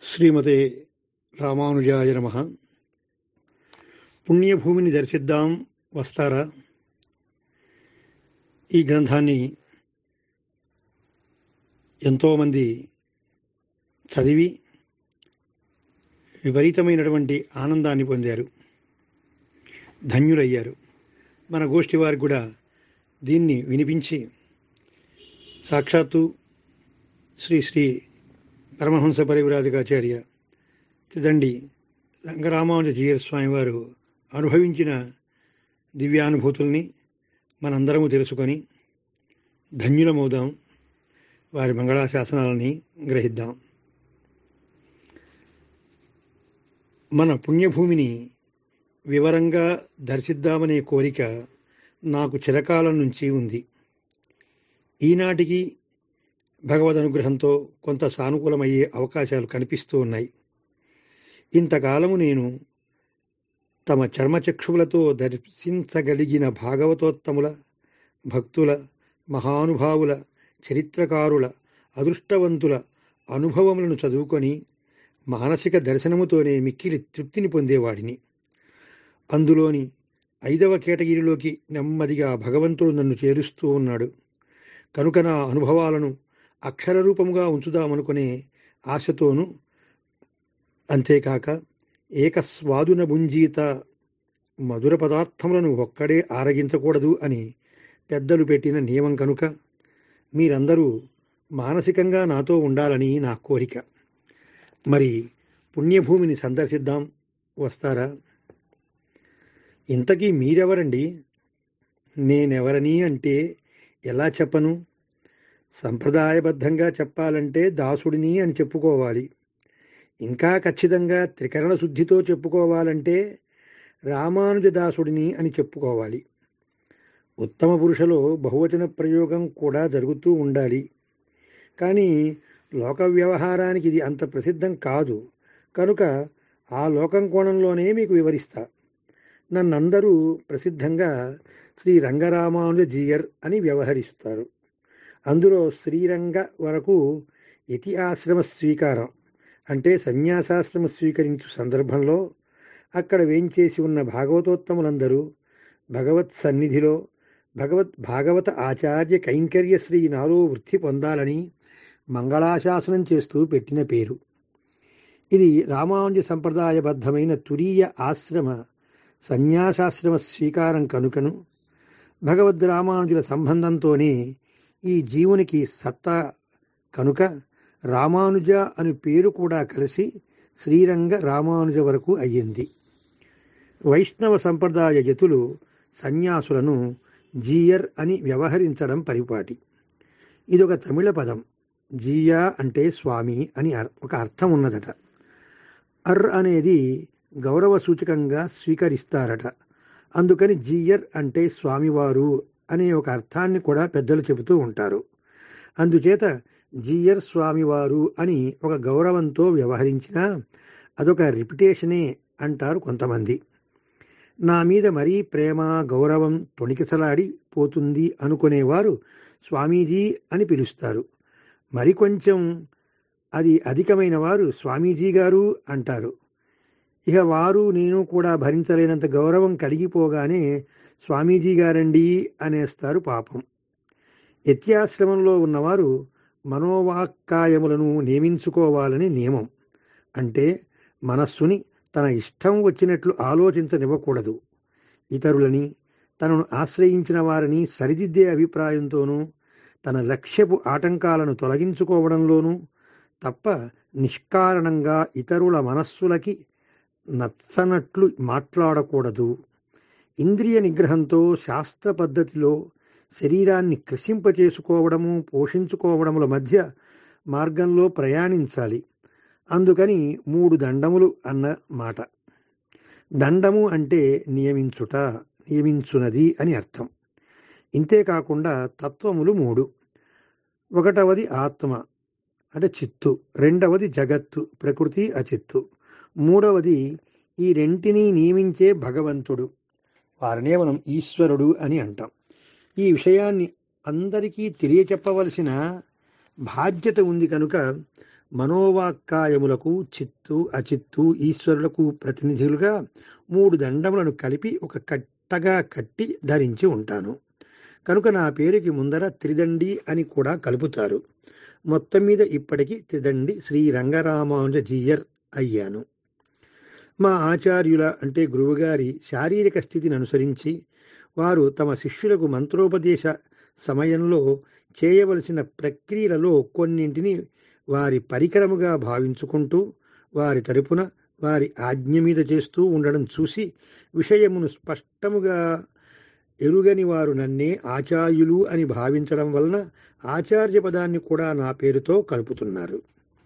శ్రీమతే రామానుజాయ నమ పుణ్యభూమిని దర్శిద్దాం వస్తారా ఈ గ్రంథాన్ని ఎంతోమంది చదివి విపరీతమైనటువంటి ఆనందాన్ని పొందారు ధన్యులయ్యారు మన గోష్ఠి వారికి కూడా దీన్ని వినిపించి సాక్షాత్తు శ్రీ శ్రీ పరమహంస పరివిరాజకాచార్య త్రిదండి రంగరామానుజ జీయర్ స్వామి వారు అనుభవించిన దివ్యానుభూతుల్ని మనందరము తెలుసుకొని ధన్యులమవుదాం వారి మంగళాశాసనాలని గ్రహిద్దాం మన పుణ్యభూమిని వివరంగా దర్శిద్దామనే కోరిక నాకు చిరకాలం నుంచి ఉంది ఈనాటికి భగవద్ అనుగ్రహంతో కొంత సానుకూలమయ్యే అవకాశాలు కనిపిస్తూ ఉన్నాయి ఇంతకాలము నేను తమ చర్మచక్షువులతో దర్శించగలిగిన భాగవతోత్తముల భక్తుల మహానుభావుల చరిత్రకారుల అదృష్టవంతుల అనుభవములను చదువుకొని మానసిక దర్శనముతోనే మిక్కిలి తృప్తిని పొందేవాడిని అందులోని ఐదవ కేటగిరీలోకి నెమ్మదిగా భగవంతుడు నన్ను చేరుస్తూ ఉన్నాడు కనుక నా అనుభవాలను అక్షర రూపముగా ఉంచుదామనుకునే ఆశతోనూ అంతేకాక ఏకస్వాదున భుంజీత మధుర పదార్థములను ఒక్కడే ఆరగించకూడదు అని పెద్దలు పెట్టిన నియమం కనుక మీరందరూ మానసికంగా నాతో ఉండాలని నా కోరిక మరి పుణ్యభూమిని సందర్శిద్దాం వస్తారా ఇంతకీ మీరెవరండి నేనెవరని అంటే ఎలా చెప్పను సంప్రదాయబద్ధంగా చెప్పాలంటే దాసుడిని అని చెప్పుకోవాలి ఇంకా ఖచ్చితంగా త్రికరణ శుద్ధితో చెప్పుకోవాలంటే రామానుజదాసుడిని అని చెప్పుకోవాలి ఉత్తమ పురుషలో బహువచన ప్రయోగం కూడా జరుగుతూ ఉండాలి కానీ లోక వ్యవహారానికి ఇది అంత ప్రసిద్ధం కాదు కనుక ఆ లోకం కోణంలోనే మీకు వివరిస్తా నన్నందరూ ప్రసిద్ధంగా శ్రీ రంగరామానుజ జీయర్ అని వ్యవహరిస్తారు అందులో శ్రీరంగ వరకు యతి ఆశ్రమ స్వీకారం అంటే సన్యాసాశ్రమ స్వీకరించు సందర్భంలో అక్కడ వేంచేసి ఉన్న భాగవతోత్తములందరూ భగవత్ సన్నిధిలో భగవత్ భాగవత ఆచార్య కైంకర్య శ్రీ నాలో వృద్ధి పొందాలని మంగళాశాసనం చేస్తూ పెట్టిన పేరు ఇది రామానుజ సంప్రదాయబద్ధమైన తురీయ ఆశ్రమ సన్యాసాశ్రమ స్వీకారం కనుకను భగవద్ రామానుజుల సంబంధంతోనే ఈ జీవునికి సత్తా కనుక రామానుజ అని పేరు కూడా కలిసి శ్రీరంగ రామానుజ వరకు అయ్యింది వైష్ణవ సంప్రదాయ యతులు సన్యాసులను జీయర్ అని వ్యవహరించడం పరిపాటి ఇదొక తమిళ పదం జీయా అంటే స్వామి అని ఒక అర్థం ఉన్నదట అర్ అనేది గౌరవ సూచకంగా స్వీకరిస్తారట అందుకని జీయర్ అంటే స్వామివారు అనే ఒక అర్థాన్ని కూడా పెద్దలు చెబుతూ ఉంటారు అందుచేత జీయర్ స్వామివారు అని ఒక గౌరవంతో వ్యవహరించినా అదొక రిపిటేషనే అంటారు కొంతమంది నా మీద మరీ ప్రేమ గౌరవం తొణికిసలాడి పోతుంది అనుకునేవారు స్వామీజీ అని పిలుస్తారు మరికొంచెం అది అధికమైన వారు స్వామీజీ గారు అంటారు ఇక వారు నేను కూడా భరించలేనంత గౌరవం కలిగిపోగానే స్వామీజీ గారండి అనేస్తారు పాపం యత్యాశ్రమంలో ఉన్నవారు మనోవాక్కాయములను నియమించుకోవాలని నియమం అంటే మనస్సుని తన ఇష్టం వచ్చినట్లు ఆలోచించనివ్వకూడదు ఇతరులని తనను ఆశ్రయించిన వారిని సరిదిద్దే అభిప్రాయంతోనూ తన లక్ష్యపు ఆటంకాలను తొలగించుకోవడంలోనూ తప్ప నిష్కారణంగా ఇతరుల మనస్సులకి నచ్చనట్లు మాట్లాడకూడదు ఇంద్రియ నిగ్రహంతో శాస్త్ర పద్ధతిలో శరీరాన్ని కృషింపచేసుకోవడము పోషించుకోవడముల మధ్య మార్గంలో ప్రయాణించాలి అందుకని మూడు దండములు అన్న మాట దండము అంటే నియమించుట నియమించునది అని అర్థం ఇంతేకాకుండా తత్వములు మూడు ఒకటవది ఆత్మ అంటే చిత్తు రెండవది జగత్తు ప్రకృతి అచిత్తు మూడవది ఈ రెంటిని నియమించే భగవంతుడు వారినే మనం ఈశ్వరుడు అని అంటాం ఈ విషయాన్ని అందరికీ తెలియచెప్పవలసిన బాధ్యత ఉంది కనుక మనోవాక్కాయములకు చిత్తు అచిత్తు ఈశ్వరులకు ప్రతినిధులుగా మూడు దండములను కలిపి ఒక కట్టగా కట్టి ధరించి ఉంటాను కనుక నా పేరుకి ముందర త్రిదండి అని కూడా కలుపుతారు మొత్తం మీద ఇప్పటికి త్రిదండి శ్రీ రంగరామానుజ జీయర్ అయ్యాను మా ఆచార్యుల అంటే గురువుగారి శారీరక స్థితిని అనుసరించి వారు తమ శిష్యులకు మంత్రోపదేశ సమయంలో చేయవలసిన ప్రక్రియలలో కొన్నింటిని వారి పరికరముగా భావించుకుంటూ వారి తరపున వారి ఆజ్ఞ మీద చేస్తూ ఉండడం చూసి విషయమును స్పష్టముగా ఎరుగని వారు నన్నే ఆచార్యులు అని భావించడం వలన ఆచార్య పదాన్ని కూడా నా పేరుతో కలుపుతున్నారు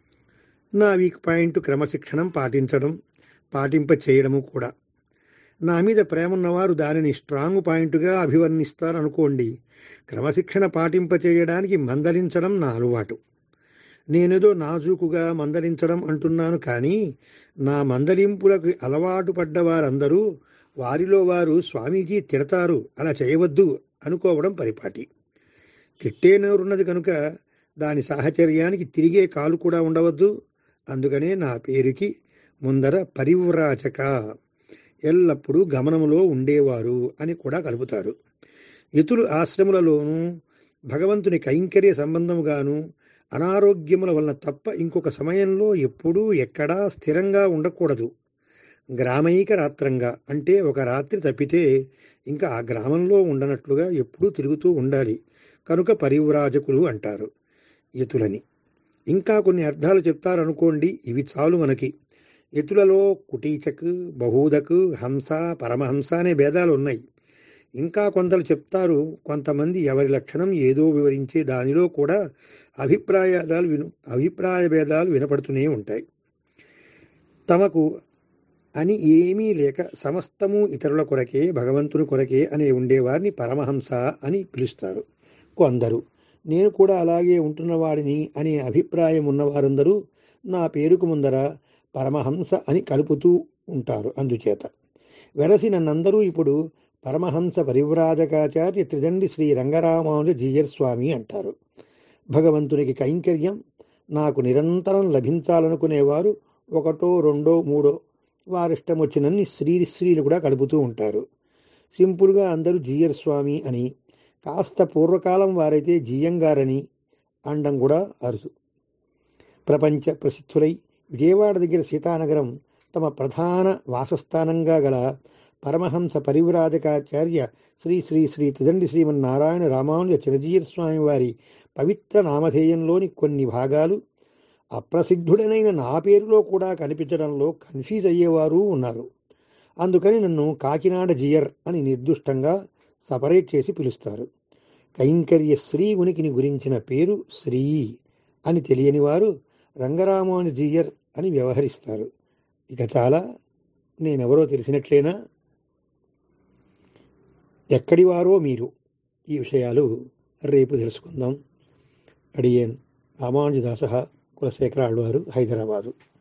నా వీక్ పాయింట్ క్రమశిక్షణం పాటించడం పాటింప చేయడము కూడా నా మీద ప్రేమన్నవారు దానిని స్ట్రాంగ్ పాయింట్గా అభివర్ణిస్తారనుకోండి క్రమశిక్షణ పాటింప చేయడానికి మందలించడం నా అలవాటు నేనేదో నాజూకుగా మందలించడం అంటున్నాను కానీ నా మందలింపులకు అలవాటు పడ్డ వారందరూ వారిలో వారు స్వామీజీ తిడతారు అలా చేయవద్దు అనుకోవడం పరిపాటి తిట్టే నోరున్నది కనుక దాని సాహచర్యానికి తిరిగే కాలు కూడా ఉండవద్దు అందుకనే నా పేరుకి ముందర పరివ్రాచక ఎల్లప్పుడూ గమనములో ఉండేవారు అని కూడా కలుపుతారు ఇతులు ఆశ్రములలోనూ భగవంతుని కైంకర్య సంబంధముగాను అనారోగ్యముల వలన తప్ప ఇంకొక సమయంలో ఎప్పుడూ ఎక్కడా స్థిరంగా ఉండకూడదు గ్రామైక రాత్రంగా అంటే ఒక రాత్రి తప్పితే ఇంకా ఆ గ్రామంలో ఉండనట్లుగా ఎప్పుడూ తిరుగుతూ ఉండాలి కనుక పరివ్రాజకులు అంటారు యతులని ఇంకా కొన్ని అర్థాలు చెప్తారనుకోండి ఇవి చాలు మనకి యతులలో కుటీచక్ బహూదక్ హంస పరమహంస అనే భేదాలు ఉన్నాయి ఇంకా కొందరు చెప్తారు కొంతమంది ఎవరి లక్షణం ఏదో వివరించే దానిలో కూడా అభిప్రాయాలు విను అభిప్రాయ భేదాలు వినపడుతూనే ఉంటాయి తమకు అని ఏమీ లేక సమస్తము ఇతరుల కొరకే భగవంతుని కొరకే అనే ఉండేవారిని పరమహంస అని పిలుస్తారు కొందరు నేను కూడా అలాగే ఉంటున్నవాడిని అనే అభిప్రాయం ఉన్నవారందరూ నా పేరుకు ముందర పరమహంస అని కలుపుతూ ఉంటారు అందుచేత వెరసి నన్నందరూ ఇప్పుడు పరమహంస పరివ్రాజకాచార్య త్రిదండి శ్రీ రంగరామానుజ జీయర్ స్వామి అంటారు భగవంతునికి కైంకర్యం నాకు నిరంతరం లభించాలనుకునేవారు ఒకటో రెండో మూడో వారిష్టం వచ్చినన్ని శ్రీ శ్రీలు కూడా కలుపుతూ ఉంటారు సింపుల్గా అందరూ జీయర్ స్వామి అని కాస్త పూర్వకాలం వారైతే జీయంగారని అండం కూడా అరుదు ప్రపంచ ప్రసిద్ధులై విజయవాడ దగ్గర సీతానగరం తమ ప్రధాన వాసస్థానంగా గల పరమహంస పరివ్రాజకాచార్య శ్రీ శ్రీ శ్రీ తిదండి శ్రీమన్నారాయణ రామానుజ చిరజీయర్ స్వామి వారి పవిత్ర నామధేయంలోని కొన్ని భాగాలు అప్రసిద్ధుడనైన నా పేరులో కూడా కనిపించడంలో కన్ఫ్యూజ్ అయ్యేవారు ఉన్నారు అందుకని నన్ను కాకినాడ జియర్ అని నిర్దుష్టంగా సపరేట్ చేసి పిలుస్తారు కైంకర్య శ్రీ ఉనికిని గురించిన పేరు శ్రీ అని తెలియని వారు రంగరామాను జియర్ అని వ్యవహరిస్తారు ఇక చాలా నేనెవరో తెలిసినట్లేనా ఎక్కడివారో మీరు ఈ విషయాలు రేపు తెలుసుకుందాం అడియన్ రామానుజదాస కులశేఖర ఆళ్వారు హైదరాబాదు